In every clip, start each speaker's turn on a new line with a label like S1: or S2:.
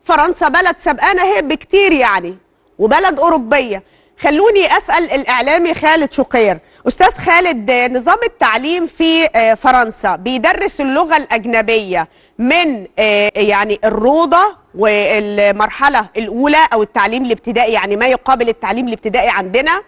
S1: فرنسا بلد سبقانه هي بكتير يعني وبلد اوروبيه خلوني اسال الاعلامي خالد شقير استاذ خالد آه، نظام التعليم في آه، فرنسا بيدرس اللغه الاجنبيه من آه، يعني الروضه والمرحله الاولى او التعليم الابتدائي يعني ما يقابل التعليم الابتدائي عندنا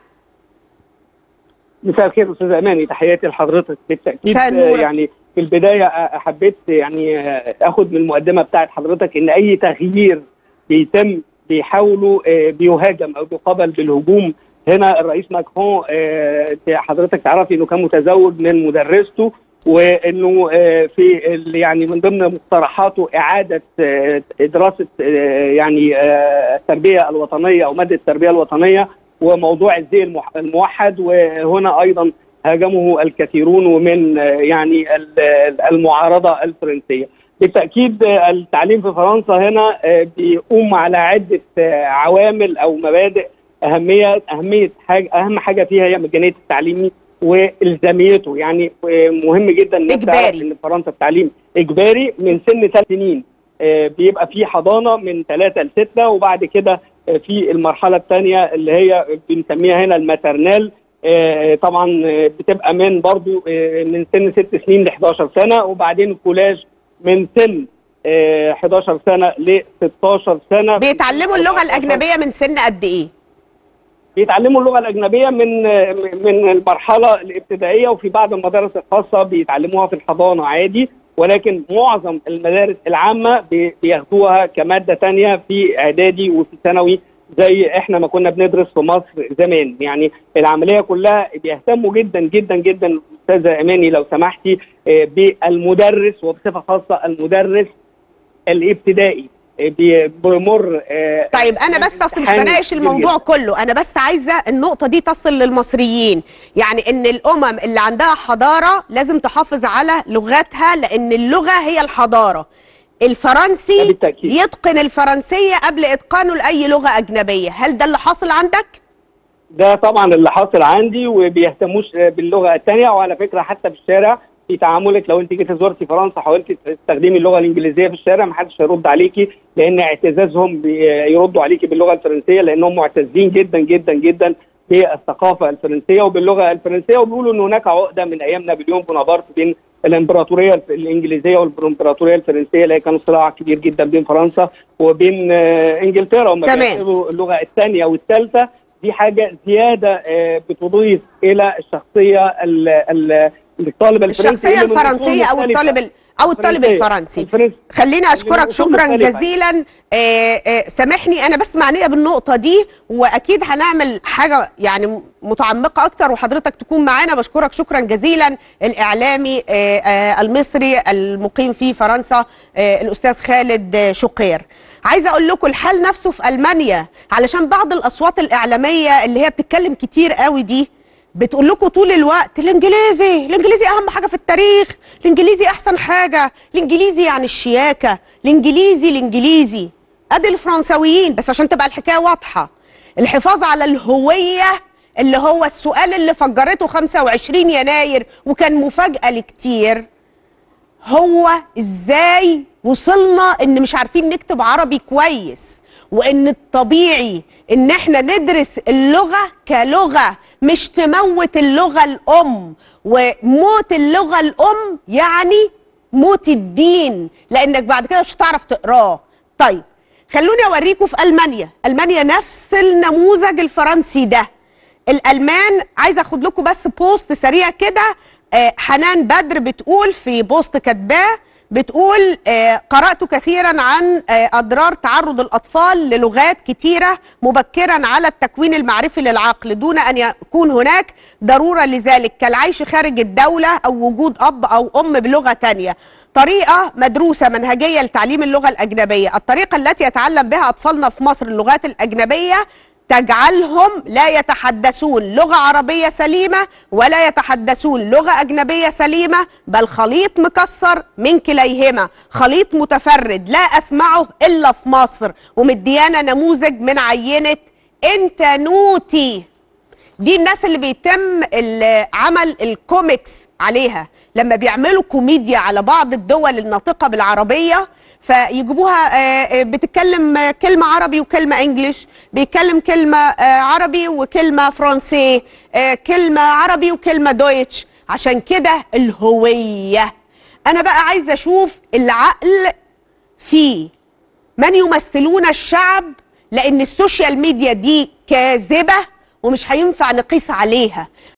S2: مساء الخير استاذ اماني تحياتي لحضرتك بالتاكيد
S1: مساء النور.
S2: آه، يعني في البدايه آه، حبيت يعني آه، اخد من المقدمه بتاعت حضرتك ان اي تغيير بيتم بيحاولوا آه، بيهاجم او بيقابل بالهجوم هنا الرئيس ماكرون آه، حضرتك تعرفي انه كان متزوج من مدرسته وانه آه، في ال- يعني من ضمن مقترحاته اعاده آه، دراسه آه، يعني آه، التربيه الوطنيه او ماده التربيه الوطنيه وموضوع الزي المح- الموحد وهنا ايضا هاجمه الكثيرون ومن آه، يعني ال- ال- المعارضه الفرنسيه. بالتاكيد آه، التعليم في فرنسا هنا آه، بيقوم على عده آه، عوامل او مبادئ اهميه اهميه حاجه اهم حاجه فيها هي مجانيه التعليم والزاميته يعني آه، مهم جدا الناس تعرف
S1: إجباري.
S2: ان فرنسا التعليم اجباري من سن ثلاث سنين آه، بيبقى في حضانه من ثلاثه لسته وبعد كده آه، في المرحله الثانيه اللي هي بنسميها هنا الماترنال آه، طبعا آه، بتبقى من برضو آه، من سن ست سنين ل 11 سنه وبعدين الكولاج من سن آه، 11 سنه ل 16 سنه
S1: بيتعلموا اللغه
S2: 14
S1: الاجنبيه من سن قد ايه
S2: بيتعلموا اللغه الاجنبيه من من المرحله الابتدائيه وفي بعض المدارس الخاصه بيتعلموها في الحضانه عادي ولكن معظم المدارس العامه بي- بياخدوها كماده تانية في اعدادي وفي ثانوي زي احنا ما كنا بندرس في مصر زمان يعني العمليه كلها بيهتموا جدا جدا جدا استاذه اماني لو سمحتي آه، بالمدرس وبصفه خاصه المدرس الابتدائي آه، بي- بيمر آه،
S1: طيب انا بس اصل مش
S2: امتحان
S1: بناقش
S2: كبير
S1: الموضوع
S2: جداً.
S1: كله انا بس عايزه النقطه دي تصل للمصريين يعني ان الامم اللي عندها حضاره لازم تحافظ على لغتها لان اللغه هي الحضاره
S2: ده
S1: الفرنسي
S2: بالتأكيد.
S1: يتقن الفرنسيه قبل اتقانه لاي لغه اجنبيه هل ده اللي حاصل عندك
S2: ده طبعا اللي حاصل عندي وبيهتموش باللغه الثانيه وعلى فكره حتى في الشارع في تعاملك لو انت جيتي زرتي فرنسا حاولتي تستخدمي اللغه الانجليزيه في الشارع ما حدش هيرد عليكي لان اعتزازهم بيردوا عليكي باللغه الفرنسيه لانهم معتزين جدا جدا جدا بالثقافه الفرنسيه وباللغه الفرنسيه وبيقولوا ان هناك عقده من ايام نابليون بونابرت بين الامبراطوريه الف- الانجليزيه والامبراطوريه الفرنسيه اللي هي كان صراع كبير جدا بين فرنسا وبين آه، انجلترا هم
S1: تمام.
S2: بيعتبروا اللغه الثانيه والثالثه دي حاجه زياده آه، بتضيف الى الشخصيه ال- ال- الطالب الفرنسي
S1: الشخصيه
S2: اللي من أصول
S1: الفرنسيه او
S2: مختلفة.
S1: الطالب ال- او الطالب
S2: الفرنسية.
S1: الفرنسي
S2: الفرنسي.
S1: خليني
S2: اللي
S1: اشكرك
S2: من أصول
S1: شكرا
S2: مختلفة.
S1: جزيلا آه، آه، سامحني انا بس معنيه بالنقطه دي واكيد هنعمل حاجه يعني متعمقه اكتر وحضرتك تكون معانا بشكرك شكرا جزيلا الاعلامي آه، آه، المصري المقيم في فرنسا آه، الاستاذ خالد آه، شقير عايزه اقول لكم الحال نفسه في المانيا علشان بعض الاصوات الاعلاميه اللي هي بتتكلم كتير قوي دي بتقول لكم طول الوقت الانجليزي الانجليزي اهم حاجه في التاريخ الانجليزي احسن حاجه الانجليزي يعني الشياكه الانجليزي الانجليزي ادي الفرنساويين بس عشان تبقى الحكايه واضحه الحفاظ على الهويه اللي هو السؤال اللي فجرته 25 يناير وكان مفاجاه لكتير هو ازاي وصلنا ان مش عارفين نكتب عربي كويس وان الطبيعي ان احنا ندرس اللغه كلغه مش تموت اللغه الام وموت اللغه الام يعني موت الدين لانك بعد كده مش هتعرف تقراه طيب خلوني اوريكم في المانيا المانيا نفس النموذج الفرنسي ده الالمان عايزه اخد لكم بس بوست سريع كده آه، حنان بدر بتقول في بوست كاتباه بتقول آه، قرأت كثيرا عن آه، أضرار تعرض الأطفال للغات كتيرة مبكرا على التكوين المعرفي للعقل دون أن يكون هناك ضرورة لذلك كالعيش خارج الدولة أو وجود أب أو أم بلغة تانية طريقة مدروسة منهجية لتعليم اللغة الأجنبية الطريقة التي يتعلم بها أطفالنا في مصر اللغات الأجنبية تجعلهم لا يتحدثون لغة عربية سليمة ولا يتحدثون لغة أجنبية سليمة بل خليط مكسر من كليهما خليط متفرد لا أسمعه إلا في مصر ومديانا نموذج من عينة انت نوتي دي الناس اللي بيتم ال- عمل الكوميكس عليها لما بيعملوا كوميديا على بعض الدول الناطقة بالعربية فيجيبوها آه، آه، بتتكلم آه، كلمه عربي وكلمه انجليش بيتكلم كلمه آه، عربي وكلمه فرنسي آه، كلمه عربي وكلمه دويتش عشان كده الهويه انا بقى عايزه اشوف العقل في من يمثلون الشعب لان السوشيال ميديا دي كاذبه ومش هينفع نقيس عليها